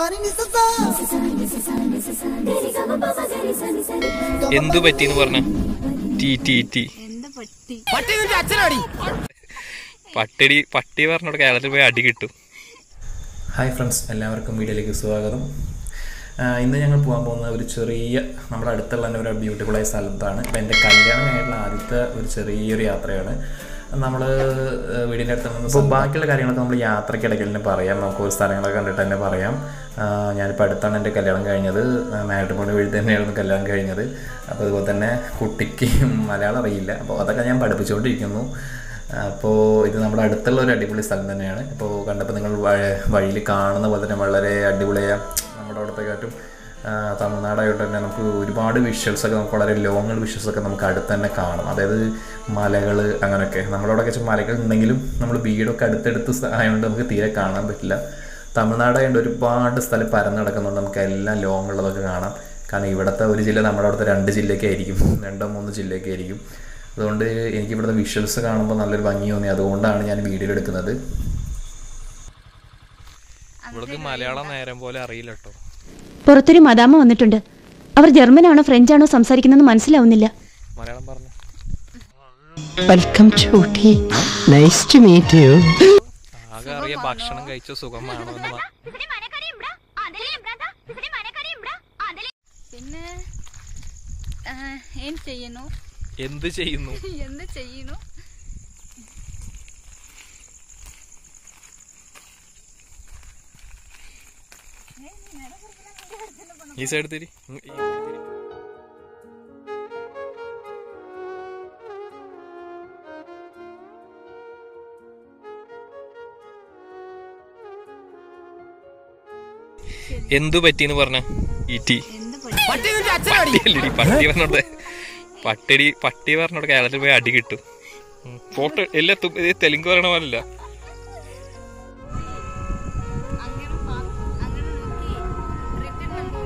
എന്തു പറ്റിന്ന് പറഞ്ഞ T T T എന്താ പട്ടി പട്ടടി പട്ടി പറഞ്ഞോട് കേരളത്തിൽ പോയി അടി കിട്ടും ഹായ് ഫ്രണ്ട്സ് എല്ലാവർക്കും വീഡിയോയിലേക്ക് സ്വാഗതം ആ, ഇന്ന് ഞങ്ങൾ പോകാൻ പോകുന്ന ഒരു ചെറിയ നമ്മുടെ അടുത്തുള്ള തന്നെ ഒരു ബ്യൂട്ടിഫുള്ളായ സ്ഥലത്താണ് ഇപ്പം എൻ്റെ കല്യാണം കഴിഞ്ഞിട്ടുള്ള ആദ്യത്തെ ഒരു ചെറിയൊരു യാത്രയാണ് നമ്മൾ വീടിൻ്റെ അടുത്ത് നിന്ന് അപ്പോൾ ബാക്കിയുള്ള കാര്യങ്ങളൊക്കെ നമ്മൾ യാത്രയ്ക്കിടയ്ക്ക് തന്നെ പറയാം നമുക്ക് ഒരു സ്ഥലങ്ങളൊക്കെ കണ്ടിട്ട് തന്നെ പറയാം ആ, ഞാനിപ്പോൾ അടുത്താണ് എൻ്റെ കല്യാണം കഴിഞ്ഞത് മാട്രിമോണി വഴി തന്നെയായിരുന്നു കല്യാണം കഴിഞ്ഞത് അപ്പോൾ അതുപോലെ തന്നെ കുട്ടിക്ക് മലയാളം അറിയില്ല അപ്പോൾ അതൊക്കെ ഞാൻ പഠിപ്പിച്ചുകൊണ്ടിരിക്കുന്നു അപ്പോൾ ഇത് നമ്മുടെ അടുത്തുള്ള ഒരു അടിപൊളി സ്ഥലം തന്നെയാണ് ഇപ്പോൾ കണ്ടപ്പോൾ നിങ്ങൾ വഴിയിൽ കാണുന്ന പോലെ തന്നെ വളരെ അടിപൊളിയായ നമ്മുടെ അവിടുത്തെ കാട്ടും ആ, തമിഴ്നാടായിട്ട് തന്നെ നമുക്ക് ഒരുപാട് വിഷ്വൽസ് ഒക്കെ നമുക്ക് വളരെ ലോങ്ങൽ വിഷ്വൽസ് ഒക്കെ നമുക്ക് അടുത്ത് തന്നെ കാണാം അതായത് മലകൾ അങ്ങനെയൊക്കെ നമ്മുടെ അവിടെ വെച്ചാൽ മലകൾ ഉണ്ടെങ്കിലും നമ്മൾ വീടൊക്കെ അടുത്തടുത്ത് സ്ഥ- ആയതുകൊണ്ട് നമുക്ക് തീരെ കാണാൻ പറ്റില്ല തമിഴ്നാടായതുകൊണ്ട് ഒരുപാട് സ്ഥലം പരന്ന് കിടക്കുന്നുണ്ട് നമുക്ക് എല്ലാം ലോങ് ഉള്ളതൊക്കെ കാണാം കാരണം ഇവിടുത്തെ ഒരു ജില്ല നമ്മുടെ അവിടുത്തെ രണ്ട് ജില്ലയൊക്കെ ആയിരിക്കും രണ്ടോ മൂന്നോ ജില്ലയൊക്കെ ആയിരിക്കും അതുകൊണ്ട് എനിക്ക് ഇവിടുത്തെ വിഷ്വൽസ് കാണുമ്പോൾ നല്ലൊരു ഭംഗി തോന്നി അതുകൊണ്ടാണ് ഞാൻ വീഡിയോ എടുക്കുന്നത് ഇവൾക്ക് മലയാളം നേരം പോലെ അറിയില്ല കേട്ടോ പുറത്തൊരു മദാമ വന്നിട്ടുണ്ട് അവർ ജർമ്മനാണോ ഫ്രഞ്ചാണോ സംസാരിക്കുന്നതെന്ന് മനസ്സിലാവുന്നില്ല മലയാളം പറഞ്ഞു Welcome, Choti. Nice to meet you. ആകെ അറിയാം ഭക്ഷണം കഴിച്ച സുഖമാണോ എന്ന് മാ- പിന്നെ ആ, ಏನ್ ചെയ്യുന്നു എന്ത് ചെയ്യുന്നു എന്ത് ചെയ്യുന്നു ഈ സൈഡ് തിരി ഇങ് ഈ side തിരി. എന്തു പറ്റിന്ന് പറഞ്ഞ ഈ ടി എന്ത് പട്ടി പട്ടിയല്ലടി പട്ടി പറഞ്ഞോട് പട്ടടി പട്ടി പറഞ്ഞോട് കേരളത്തിൽ പോയി അടി കിട്ടും ഉം. ഫോട്ടോ എല്ലാ തു- ഇത് തെലുങ്ക് പറയണ പോലല്ല അങ്ങനെ പാ- അങ്ങനെ നോക്കി റിട്ടേൺ നമ്പർ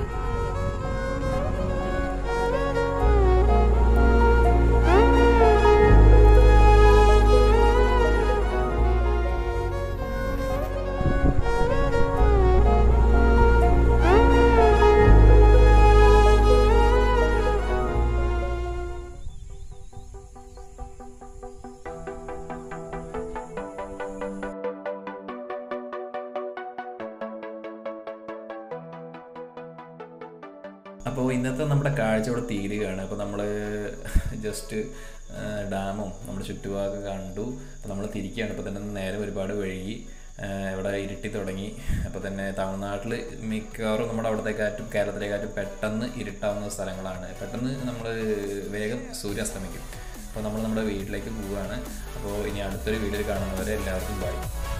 അപ്പോൾ ഇന്നത്തെ നമ്മുടെ കാഴ്ച ഇവിടെ തീരുകയാണ് അപ്പോൾ നമ്മൾ ജസ്റ്റ് ഡാമും നമ്മുടെ ചുറ്റുഭാഗം കണ്ടു അപ്പോൾ നമ്മൾ തിരിക്കുകയാണ് ഇപ്പോൾ തന്നെ നേരെ ഒരുപാട് വഴുകി ആ, ഇവിടെ ഇരുട്ടി തുടങ്ങി അപ്പോൾ തന്നെ തമിഴ്നാട്ടിൽ മിക്കവാറും നമ്മുടെ അവിടുത്തെ കാറ്റും കേരളത്തിലെ കാറ്റും പെട്ടെന്ന് ഇരുട്ടാവുന്ന സ്ഥലങ്ങളാണ് പെട്ടെന്ന് നമ്മൾ വേഗം സൂര്യാസ്തമിക്കും അപ്പോൾ നമ്മൾ നമ്മുടെ വീട്ടിലേക്ക് പോവുകയാണ് അപ്പോൾ ഇനി അടുത്തൊരു വീഡിയോയിൽ കാണുന്നവരെ എല്ലാവർക്കും ബൈ